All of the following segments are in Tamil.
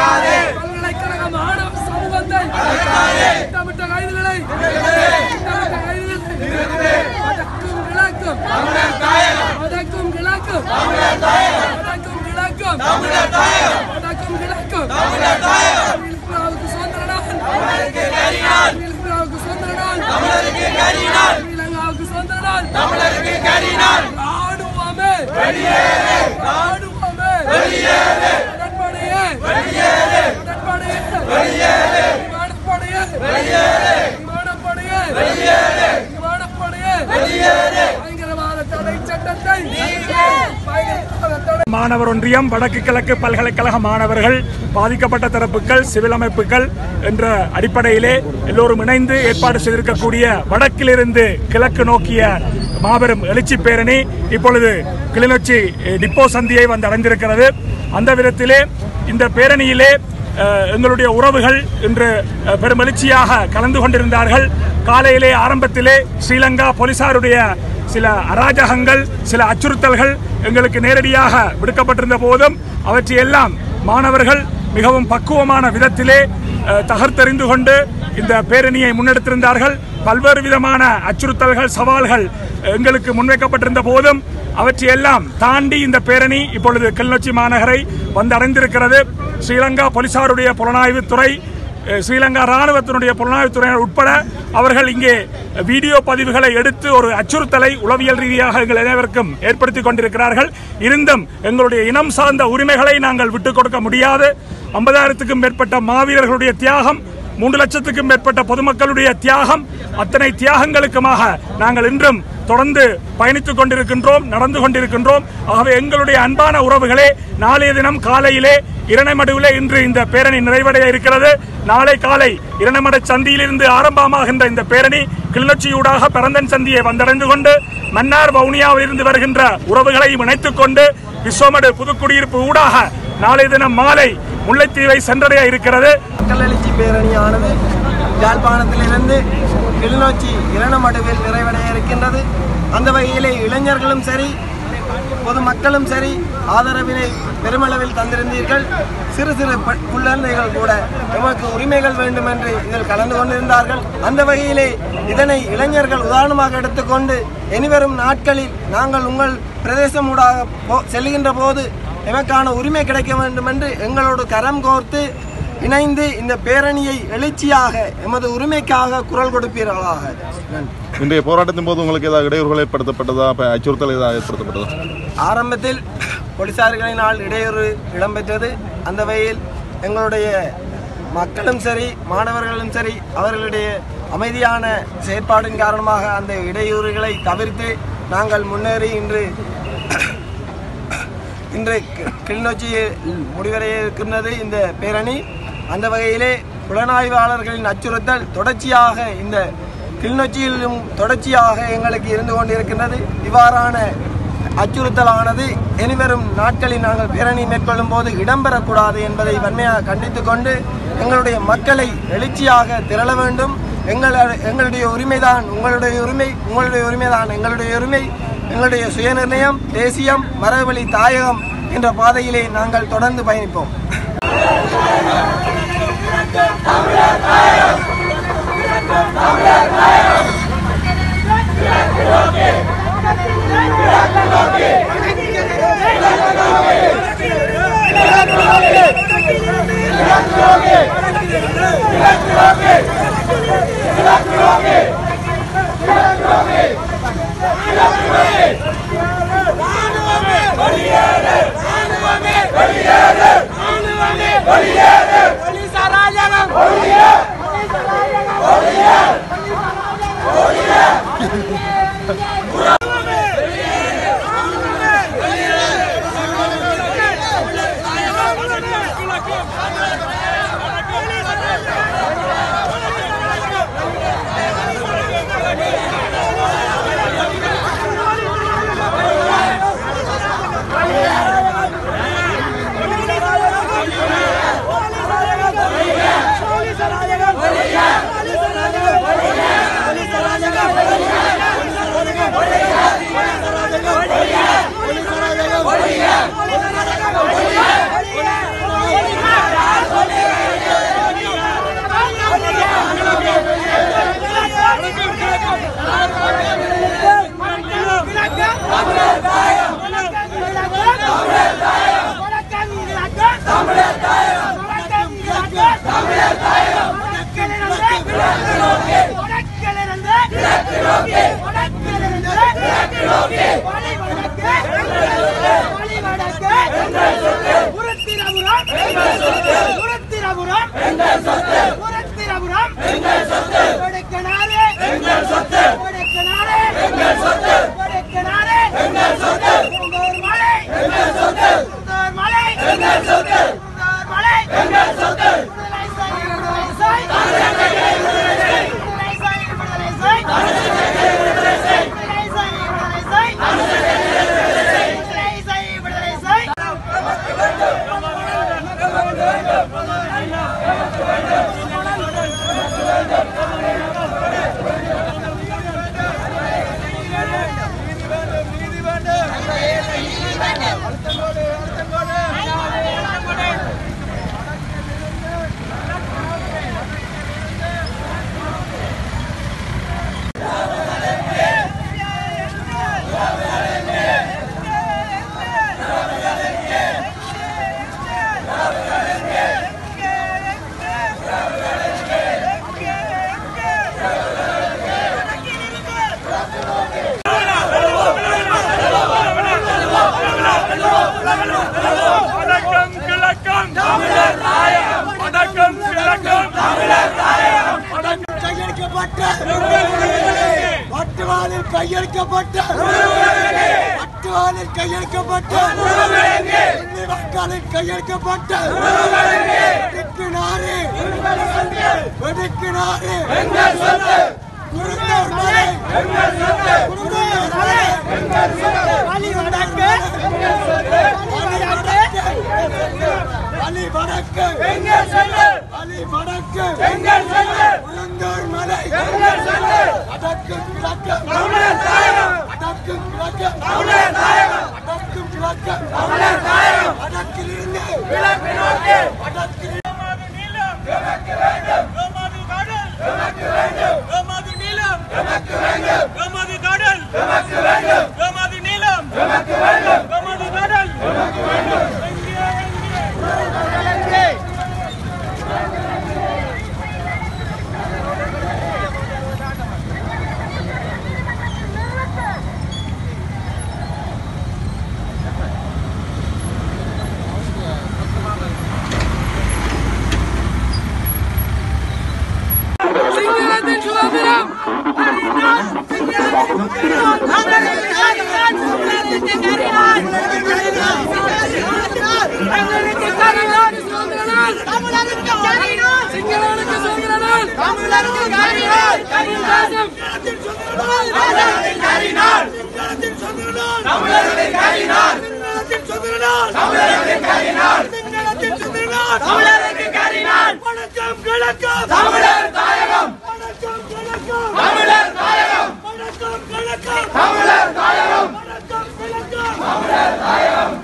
பல்கலைக்கழக மாணவ சமூகத்தை திட்டமிட்ட கைதுகளை திட்டமிட்ட கைதுகளை வடக்கும் கிழக்கும் வடக்கும் கிழக்கும் வடக்கும் கிழக்கும் வடக்கும் கிழக்கும் விழுப்புராவுக்கு சுதந்திர நாள் விழுப்புராவுக்கு சுதந்திர நாள் ஸ்ரீலங்காவுக்கு சுதந்திர நாள் ராணுவமே ராணுவமே கடற்படையே கடற்படையே விமானப்படையே விமானப்படையே விமானப்படையே பயங்கரவாத தடை சட்டத்தை பயங்கரவாத தடை மாணவர் ஒன்றியம் வடக்கு கிழக்கு பல்கலைக்கழக மாணவர்கள் பாதிக்கப்பட்ட தரப்புகள் சிவில் அமைப்புகள் என்ற அடிப்படையிலே எல்லோரும் இணைந்து ஏற்பாடு செய்திருக்கக்கூடிய வடக்கிலிருந்து கிழக்கு நோக்கிய மாபெரும் எழுச்சி பேரணி இப்பொழுது கிளிநொச்சி அஹ், டிப்போ சந்தியை வந்து அடைந்திருக்கிறது அந்த விதத்திலே இந்த பேரணியிலே அஹ், எங்களுடைய உறவுகள் இன்று அஹ், பெரும் எழுச்சியாக கலந்து கொண்டிருந்தார்கள் காலையிலே ஆரம்பத்திலே ஸ்ரீலங்கா போலீசாருடைய சில அராஜகங்கள் சில அச்சுறுத்தல்கள் எங்களுக்கு நேரடியாக விடுக்கப்பட்டிருந்த போதும் அவற்றையெல்லாம் மாணவர்கள் மிகவும் பக்குவமான விதத்திலே அஹ், தகர்த்தெறிந்து கொண்டு இந்த பேரணியை முன்னெடுத்திருந்தார்கள் பல்வேறு விதமான அச்சுறுத்தல்கள் சவால்கள் எங்களுக்கு முன்வைக்கப்பட்டிருந்த போதும் அவற்றையெல்லாம் தாண்டி இந்த பேரணி இப்பொழுது கிளிநொச்சி மாநகரை வந்து அடைந்திருக்கிறது ஸ்ரீலங்கா போலீசாருடைய புலனாய்வுத்துறை அஹ் ஸ்ரீலங்கா ராணுவத்தினுடைய புலனாய்வுத்துறையினர் உட்பட அவர்கள் இங்கே வீடியோ பதிவுகளை எடுத்து ஒரு அச்சுறுத்தலை உளவியல் ரீதியாக எங்கள் அனைவருக்கும் ஏற்படுத்தி கொண்டிருக்கிறார்கள் இருந்தும் எங்களுடைய இனம் சார்ந்த உரிமைகளை நாங்கள் விட்டுக் கொடுக்க முடியாது ஐம்பதாயிரத்துக்கும் மேற்பட்ட மாவீரர்களுடைய தியாகம் மூன்று லட்சத்துக்கும் மேற்பட்ட பொதுமக்களுடைய தியாகம் அத்தனை தியாகங்களுக்குமாக நாங்கள் இன்றும் தொடர்ந்து பயணித்துக் கொண்டிருக்கின்றோம் நடந்து கொண்டிருக்கின்றோம் ஆகவே எங்களுடைய அன்பான உறவுகளே நாளைய தினம் காலையிலே இரணைமடுவிலே இன்று இந்த பேரணி நிறைவடைய இருக்கிறது நாளை காலை இரணைமட சந்தியிலிருந்து ஆரம்பமாகின்ற இந்த பேரணி கிளிநொச்சியூடாக பரந்தன் சந்தியை வந்தடைந்து கொண்டு மன்னார் வவுனியாவில் இருந்து வருகின்ற உறவுகளையும் இணைத்துக் கொண்டு விஸ்வமடு புதுக்குடியிருப்பு ஊடாக நாளை தினம் மாலை முல்லைத்தீவை சென்றடைய இருக்கிறது மக்கள் எழுச்சி பேரணியானது யாழ்ப்பாணத்திலிருந்து கிளிநொச்சி இரணமடுவில் நிறைவடைய இருக்கின்றது அந்த வகையிலே இளைஞர்களும் சரி பொதுமக்களும் சரி ஆதரவினை பெருமளவில் தந்திருந்தீர்கள் சிறு சிறு பெ- குழந்தைகள் கூட எமக்கு உரிமைகள் வேண்டும் என்று இதில் கலந்து கொண்டிருந்தார்கள் அந்த வகையிலே இதனை இளைஞர்கள் உதாரணமாக எடுத்துக்கொண்டு இனிவரும் நாட்களில் நாங்கள் உங்கள் பிரதேசம் ஊடாக போ- செல்லுகின்ற போது எமக்கான உரிமை கிடைக்க வேண்டும் என்று எங்களோடு கரம் கோர்த்து இணைந்து இந்த பேரணியை எழுச்சியாக எமது உரிமைக்காக குரல் கொடுப்பீர்களாக நன்றி இன்றைய போராட்டத்தின் போது உங்களுக்கு ஏதாவது இடையூறுகள் ஏற்படுத்தப்பட்டதா அப்ப அச்சுறுத்தல் ஏதாவது ஏற்படுத்தப்பட்டதா ஆரம்பத்தில் போலீசார்களினால் இடையூறு இடம்பெற்றது அந்த வகையில் எங்களுடைய மக்களும் சரி மாணவர்களும் சரி அவர்களுடைய அமைதியான செயற்பாடின் காரணமாக அந்த இடையூறுகளை தவிர்த்து நாங்கள் முன்னேறி இன்று இன்று கி- கிளிநொச்சியில் முடிவடைய இருக்கின்றது இந்த பேரணி அந்த வகையிலே புலனாய்வாளர்களின் அச்சுறுத்தல் தொடர்ச்சியாக இந்த கிளிநொச்சியிலும் தொடர்ச்சியாக எங்களுக்கு இருந்து கொண்டிருக்கின்றது இவ்வாறான அச்சுறுத்தலானது இனிவரும் நாட்களில் நாங்கள் பேரணி மேற்கொள்ளும் போது இடம்பெறக்கூடாது என்பதை வன்மையாக கண்டித்துக் கொண்டு எங்களுடைய மக்களை எழுச்சியாக திரள வேண்டும் எங்கள் எங்களுடைய உரிமைதான் உங்களுடைய உரிமை உங்களுடைய உரிமைதான் எங்களுடைய உரிமை எங்களுடைய சுயநிர்ணயம் தேசியம் மரபுவழி தாயகம் என்ற பாதையிலே நாங்கள் தொடர்ந்து பயணிப்போம் வெளியேறு வணக்கம் கிழக்கம் தமிழர் நாயகம் வணக்கம் கிழக்கம் தமிழர் நாயகம் வணக்கம் கையெழுக்கப்பட்ட பட்டுவாளில் கையெழுக்கப்பட்ட பட்டுவாளில் கையெழுக்கப்பட்ட வெள்ளி மக்களில் கையெழுக்கப்பட்ட வெடுக்கினாரு வெடுக்கினாரு குருந்தூர் மலை குருந்தூர் மலை வழி வடக்கு வழி வடக்கு வழி வடக்கு வழி வடக்கு உளுந்தூர் மலை அடக்கு கிழக்கு அடக்கு கிழக்கு அடக்கு கிழக்கு அடக்கிலிருந்து அடக்கில் சிங்களத்தின் சுதந்திரம் எங்களுக்கு கருநாடு சுதந்திர நாள் சிங்களனுக்கு சுதந்திர நாள் தமிழ் தேசம் வணக்கம் கிழக்கம் தமிழர் தாயகம் வணக்கம் கிழக்கம் தமிழர் தாயகம் வணக்கம் கிழக்கம் தமிழர் தாயகம் வணக்கம் கிழக்கம் தமிழர் தாயகம்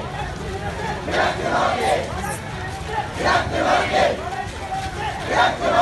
கிழக்கு